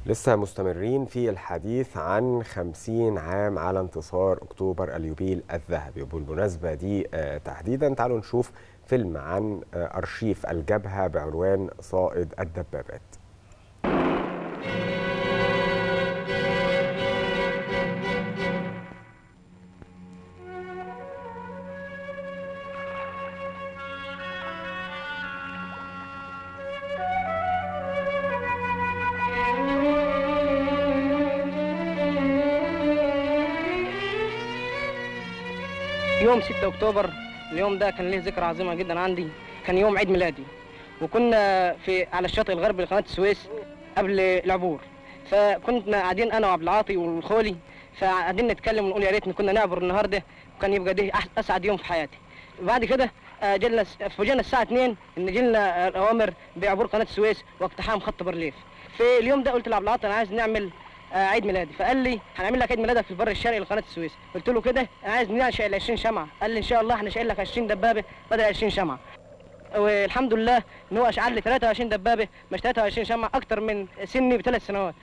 لسه مستمرين في الحديث عن 50 عام على انتصار أكتوبر اليوبيل الذهبي وبالمناسبة دي آه، تحديدا تعالوا نشوف فيلم عن آه، أرشيف الجبهة بعنوان صائد الدبابات يوم 6 اكتوبر اليوم ده كان له ذكرى عظيمه جدا عندي كان يوم عيد ميلادي وكنا في على الشاطئ الغربي لقناه السويس قبل العبور فكنا قاعدين انا وعبد العاطي والخولي فقاعدين نتكلم ونقول يا ريتنا كنا نعبر النهارده وكان يبقى ده أح- اسعد يوم في حياتي وبعد كده آه، جلنا فوجئنا الساعه 2 ان جلنا آه، اوامر بعبور قناه السويس واقتحام خط بارليف في اليوم ده قلت لعبد العاطي انا عايز نعمل آه، عيد ميلادي فقال لي هنعمل لك عيد ميلادك في البر الشرقي لقناه السويس قلت له كده انا عايز ننشئ ال 20 شمعه قال لي ان شاء الله هنشئ لك 20 دبابه بدل 20 شمعه والحمد لله ان هو اشعل لي 23 دبابه مش 23 شمعه اكتر من سني بثلاث سنوات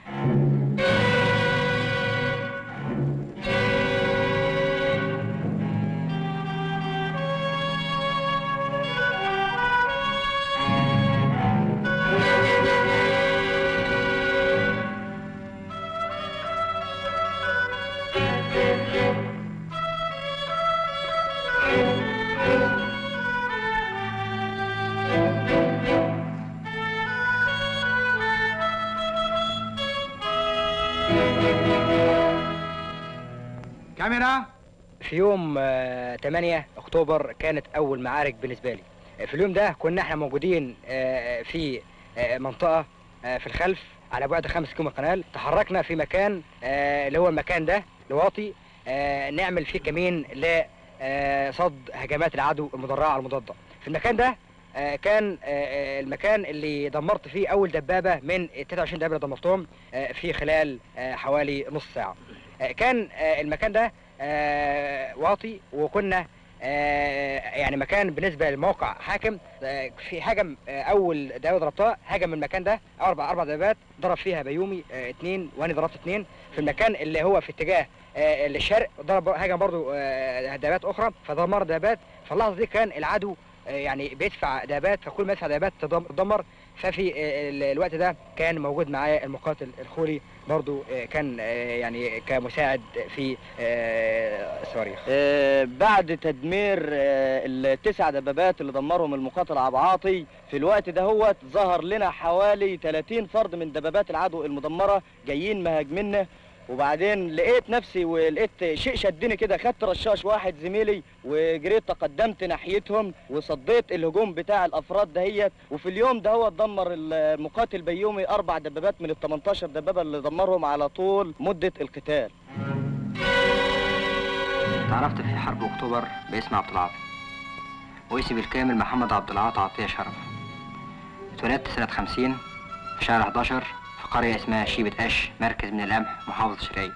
كاميرا في يوم آه، 8 اكتوبر كانت اول معارك بالنسبه لي آه، في اليوم ده كنا احنا موجودين آه، في آه، منطقه آه، في الخلف على بعد خمس كيلو من القناه تحركنا في مكان آه، اللي هو المكان ده الواطي آه، نعمل فيه كمين لصد هجمات العدو المدرعه المضاده في المكان ده آه، كان آه، آه، المكان اللي دمرت فيه اول دبابه من ال 23 دبابه اللي دمرتهم آه، في خلال آه، حوالي نص ساعه آه، كان آه، المكان ده آه، واطي وكنا آه، يعني مكان بالنسبه للموقع حاكم آه، في هجم آه، اول دبابه ضربتها هجم من المكان ده اربع اربع دبابات ضرب فيها بيومي آه، اثنين وانا ضربت اثنين في المكان اللي هو في اتجاه آه، للشرق ضرب هجم برضو آه، دبابات اخرى فدمر دبابات فاللحظه دي كان العدو آه، يعني بيدفع دبابات فكل ما يدفع دبابات تدم- تدمر ففي آه، ال- الوقت ده كان موجود معايا المقاتل الخولي برضو آه، كان آه، يعني كمساعد في آه، الصواريخ آه، بعد تدمير آه، التسع دبابات اللي دمرهم المقاتل عبد عاطي في الوقت ده هو ظهر لنا حوالي 30 فرد من دبابات العدو المدمره جايين مهاجميننا وبعدين لقيت نفسي ولقيت شيء شدني كده خدت رشاش واحد زميلي وجريت تقدمت ناحيتهم وصديت الهجوم بتاع الافراد دهيت وفي اليوم ده هو دمر المقاتل بيومي اربع دبابات من ال 18 دبابه اللي دمرهم على طول مده القتال تعرفت في حرب اكتوبر باسم عبد العاطي واسمي بالكامل محمد عبد العاطي عطيه شرف اتولدت سنة 50 في شهر 11 في قرية اسمها شيبة قش مركز من القمح محافظة الشرقية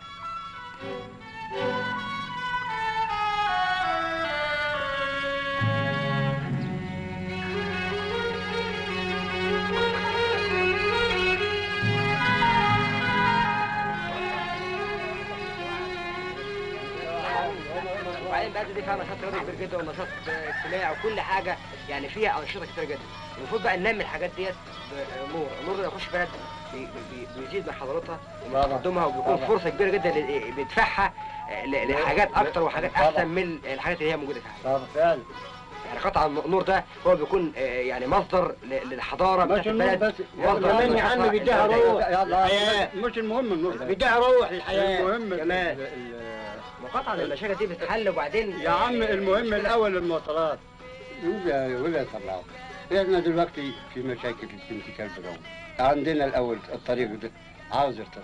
وبعدين بقى دي فيها نشاط رياضي كبير جدا ونشاط اجتماعي وكل حاجه يعني فيها انشطه كتير جدا المفروض بقى ننمي الحاجات ديت بنور النور ده يخش بلد بي- بي- بيزيد من حضارتها ومن تقدمها وبيكون فرصه كبيره جدا ل- بيدفعها ل- لحاجات اكتر وحاجات احسن من الحاجات اللي هي موجوده فيها فعلا يعني قطع النور ده هو بيكون آه، يعني مصدر ل- للحضاره بتاعت مش النور البلد بس مصدر كمان يا عم للثقافة بيديها البلدية. روح الحياة مش المهم النور بيديها روح الحياة المهم كمان. ال- ال- مقاطعه المشاكل دي بتتحل وبعدين يا عم المهم الاول المواصلات ولا ولا طلعوا احنا دلوقتي في مشاكل في انتكال البرام عندنا الاول الطريق ده عاوز يرتفع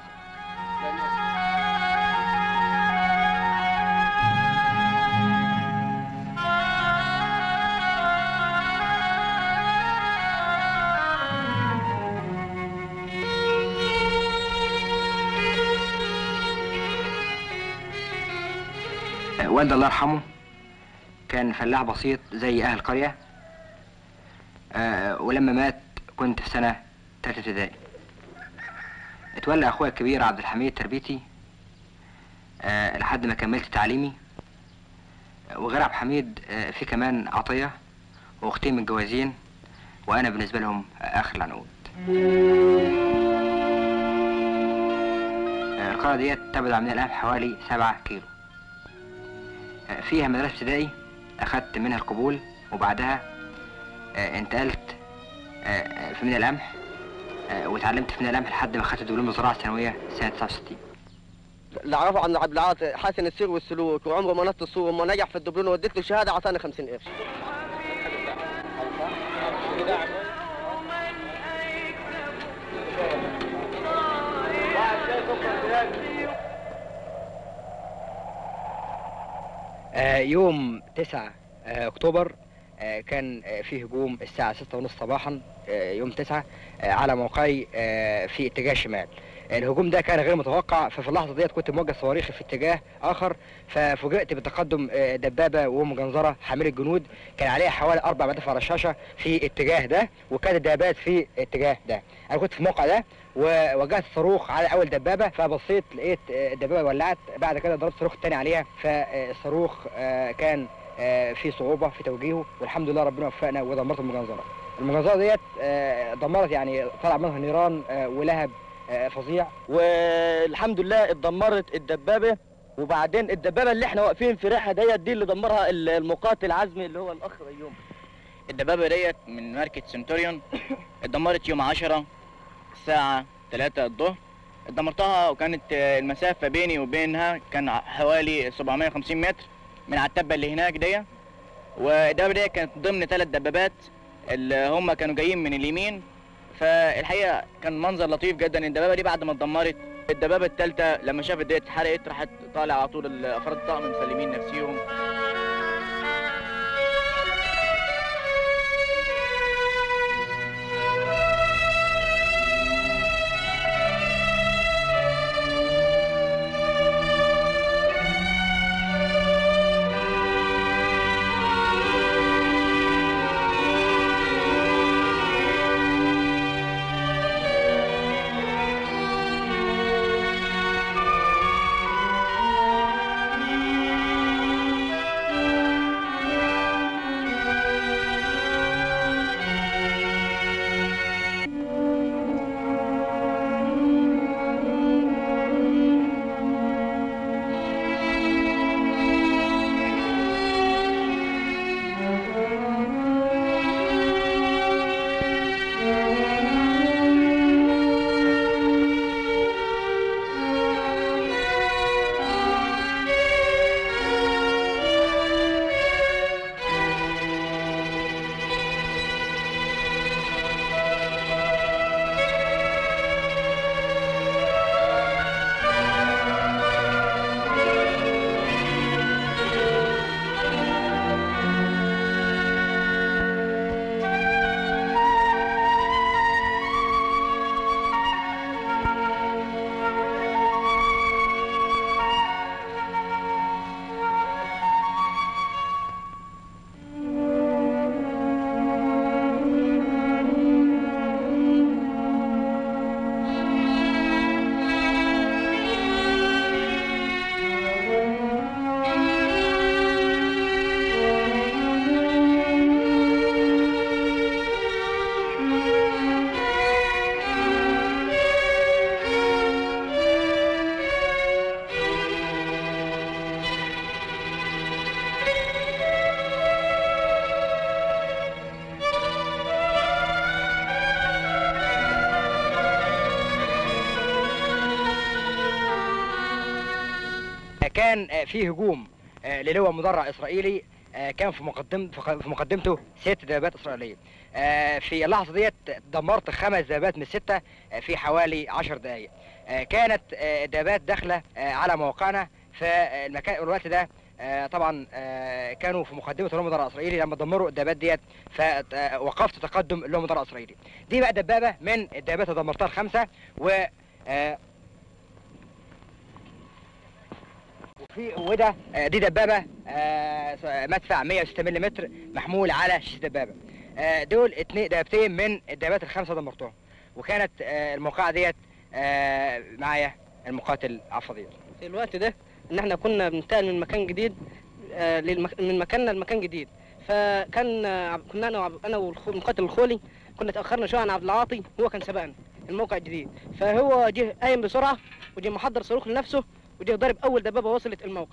والدي الله يرحمه كان فلاح بسيط زي اهل القريه آه ولما مات كنت في سنه تالتة ابتدائي اتولى اخويا الكبير عبد الحميد تربيتي آه لحد ما كملت تعليمي آه، وغير عبد الحميد آه في كمان عطيه واختين متجوزين وانا بالنسبه لهم آه اخر العنقود آه القريه ديت تبعد من الان حوالي سبعة كيلو آه فيها مدرسه ابتدائي اخدت منها القبول وبعدها آه انتقلت آه، آه، في مينا القمح آه، واتعلمت في مينا القمح لحد ما خدت دبلوم الزراعه الثانويه سنه 69 اللي اعرفه عن عبد العاطي حسن السير والسلوك وعمره ما نط السوق وما نجح في الدبلوم وديت له شهاده اعطاني 50 قرش آه، يوم 9 آه، اكتوبر آه، كان آه، في هجوم الساعة ستة ونص صباحا آه، يوم 9 آه، على موقعي آه، في اتجاه شمال الهجوم ده كان غير متوقع ففي اللحظة ديت كنت موجه صواريخي في اتجاه آخر ففوجئت بتقدم آه، دبابة ومجنزرة حاملة جنود كان عليها حوالي أربع مدافع رشاشة في اتجاه ده وكانت الدبابات في اتجاه ده أنا كنت في الموقع ده ووجهت صاروخ على أول دبابة فبصيت لقيت آه، الدبابة ولعت بعد كده ضربت صاروخ تاني عليها فالصاروخ آه، كان آه، في صعوبة في توجيهه والحمد لله ربنا وفقنا ودمرت المجنزرة المجنزرة ديت آه، دمرت يعني طلع منها نيران آه، ولهب آه، فظيع والحمد لله اتدمرت الدبابه وبعدين الدبابه اللي احنا واقفين في ريحها ديت دي اللي دمرها ال- المقاتل عزمي اللي هو الاخ ريوم الدبابة ديت من ماركة سنتوريون اتدمرت يوم 10 الساعة 3 الظهر اتدمرتها وكانت آه، المسافة بيني وبينها كان حوالي 750 متر من على التبة اللي هناك دي والدبابة دي كانت ضمن ثلاث دبابات اللي هم كانوا جايين من اليمين فالحقيقة كان منظر لطيف جدا الدبابة دي بعد ما اتدمرت الدبابة الثالثة لما شافت ديت اتحرقت راحت طالع على طول افراد الطقم مسلمين نفسيهم كان آه، في هجوم آه، للواء مدرع اسرائيلي آه، كان في مقدم في مقدمته ست دبابات اسرائيليه آه، في اللحظه ديت دمرت خمس دبابات من السته آه، في حوالي عشر دقائق آه، كانت آه، الدبابات داخله آه، على موقعنا فالمكان الوقت ده آه، طبعا آه، كانوا في مقدمه اللواء المدرع الاسرائيلي لما دمروا الدبابات ديت فوقفت تقدم اللواء المدرع الاسرائيلي دي بقى دبابه من الدبابات اللي دمرتها الخمسه و آه، وفي وده آه، دي دبابه آه، مدفع 106 ملم محمول على شيش دبابه آه، دول اتنين دبابتين من الدبابات الخمسه دمرتهم وكانت آه، الموقعه ديت آه، معايا المقاتل عفضيل في الوقت ده ان احنا كنا بننتقل من مكان جديد آه، للمك... من مكاننا لمكان جديد فكان آه، عب- كنا انا وعب- انا والمقاتل الخولي كنا تاخرنا شويه عن عبد العاطي هو كان سبقنا الموقع الجديد فهو جه قايم بسرعه وجه محضر صاروخ لنفسه وجه ضارب اول دبابه وصلت الموقع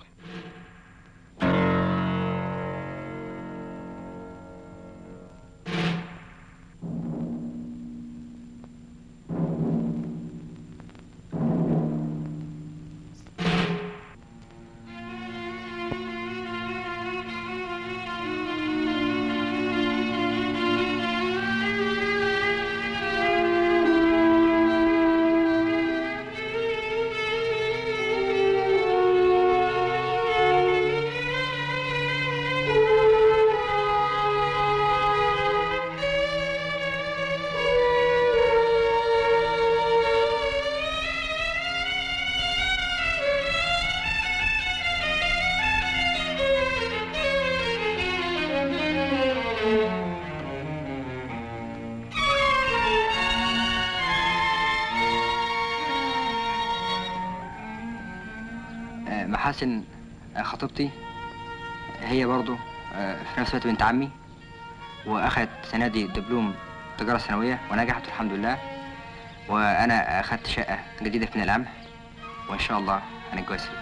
آه، محاسن آه، خطيبتي هي برضو آه، في نفس الوقت بنت عمي واخدت السنه دي دبلوم تجاره ثانويه ونجحت الحمد لله وانا اخدت شقه جديده في القمح وان شاء الله هنتجوز فيها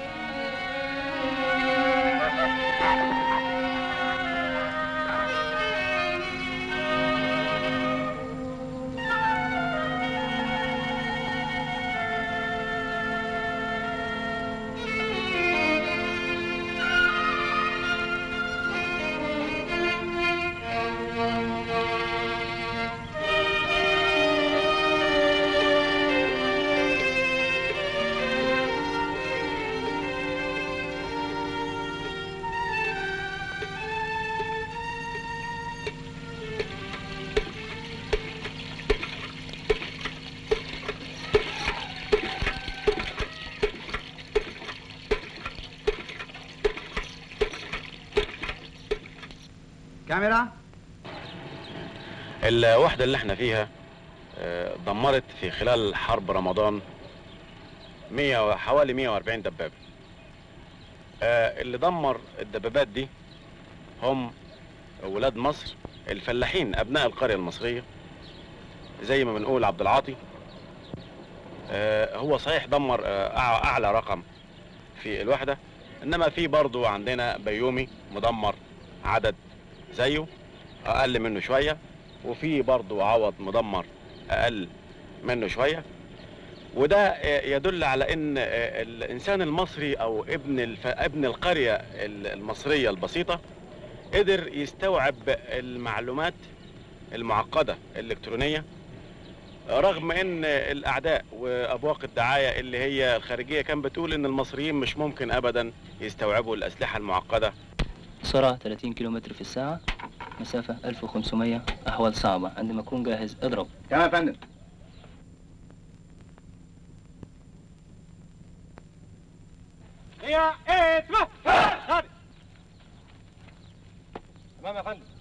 كاميرا الوحدة اللي احنا فيها آه، دمرت في خلال حرب رمضان 100 و- حوالي 140 دبابة آه، اللي دمر الدبابات دي هم ولاد مصر الفلاحين أبناء القرية المصرية زي ما بنقول عبد العاطي آه، هو صحيح دمر آه، أع- أعلى رقم في الوحدة إنما في برضو عندنا بيومي مدمر عدد زيه أقل منه شوية وفي برضو عوض مدمر اقل منه شويه وده يدل على ان الانسان المصري او ابن الف... ابن القريه المصريه البسيطه قدر يستوعب المعلومات المعقده الالكترونيه رغم ان الاعداء وابواق الدعايه اللي هي الخارجيه كان بتقول ان المصريين مش ممكن ابدا يستوعبوا الاسلحه المعقده سرعة 30 كيلومتر في الساعة مسافة 1500 أحوال صعبة عندما أكون جاهز اضرب تمام يا فندم تمام يا فندم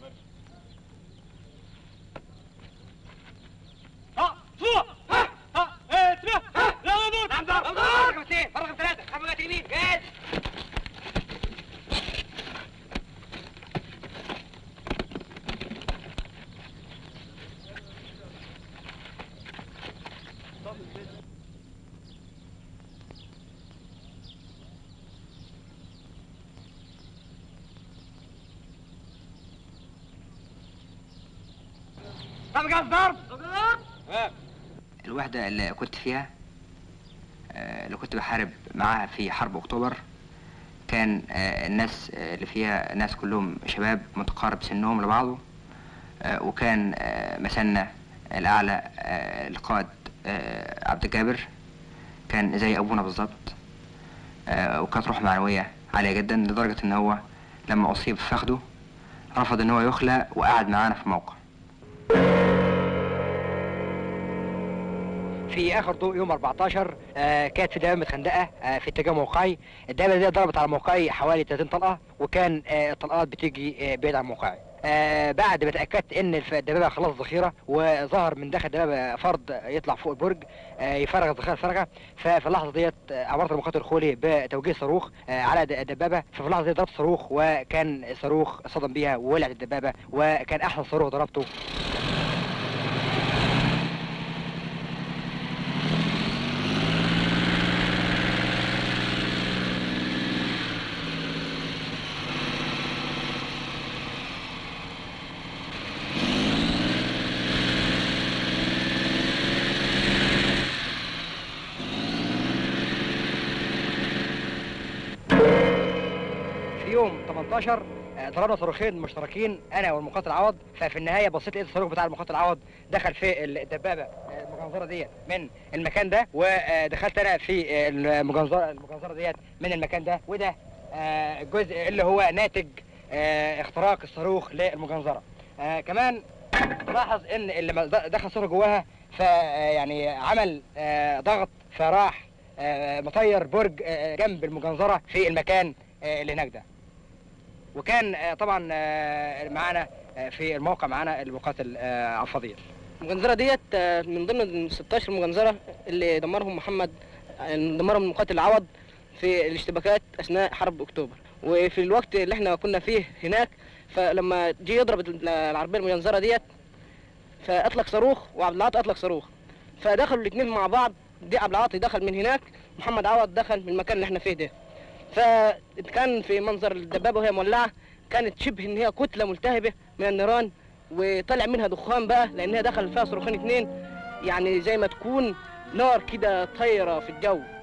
الوحدة اللي كنت فيها آه، اللي كنت بحارب معاها في حرب أكتوبر كان آه، الناس آه، اللي فيها ناس كلهم شباب متقارب سنهم لبعضه آه، وكان آه، مثلنا الأعلى آه، القائد آه، عبد الجابر كان زي أبونا بالظبط آه، وكانت روح معنوية عالية جدا لدرجة إن هو لما أصيب في فخده رفض إن هو يخلى وقعد معانا في الموقع في في اخر ضوء يوم 14 آه، كانت في دبابه متخندقه آه، في اتجاه موقعي الدبابه دي ضربت على موقعي حوالي 30 طلقه وكان آه، الطلقات بتيجي آه، بعيد عن موقعي آه، بعد ما اتاكدت ان الف- الدبابه خلاص ذخيره وظهر من داخل الدبابه فرد يطلع فوق البرج آه، يفرغ الذخيره الفارغه ففي اللحظه ديت آه، امرت المقاتل الخولي بتوجيه صاروخ آه، على د- الدبابه ففي اللحظه دي ضربت صاروخ وكان صاروخ صدم بيها وولعت الدبابه وكان احسن صاروخ ضربته في يوم 18 آه، ضربنا صاروخين مشتركين انا والمقاتل عوض ففي النهايه بصيت لقيت الصاروخ بتاع المقاتل عوض دخل في الدبابه آه، المجنزره ديت من المكان ده ودخلت انا في آه، المجنزره المجنزره ديت من المكان ده وده آه، الجزء اللي هو ناتج آه، اختراق الصاروخ للمجنزره آه، كمان لاحظ ان اللي ما د- دخل صاروخ جواها ف آه، يعني عمل آه، ضغط فراح آه، مطير برج آه، جنب المجنزره في المكان آه، اللي هناك ده وكان آه، طبعا آه، معانا آه، في الموقع معانا المقاتل آه، عبد الفضيل المجنزرة ديت آه، من ضمن ال 16 مجنزرة اللي دمرهم محمد آه، دمرهم المقاتل العوض في الاشتباكات أثناء حرب أكتوبر وفي الوقت اللي احنا كنا فيه هناك فلما جه يضرب ال- العربية المجنزرة ديت فأطلق صاروخ وعبد العاطي أطلق صاروخ فدخلوا الاثنين مع بعض دي عبد العاطي دخل من هناك محمد عوض دخل من المكان اللي احنا فيه ده فكان في منظر الدبابة وهي مولعة كانت شبه ان هي كتلة ملتهبة من النيران وطلع منها دخان بقى لان هي دخل فيها صاروخين اتنين يعني زي ما تكون نار كده طايره في الجو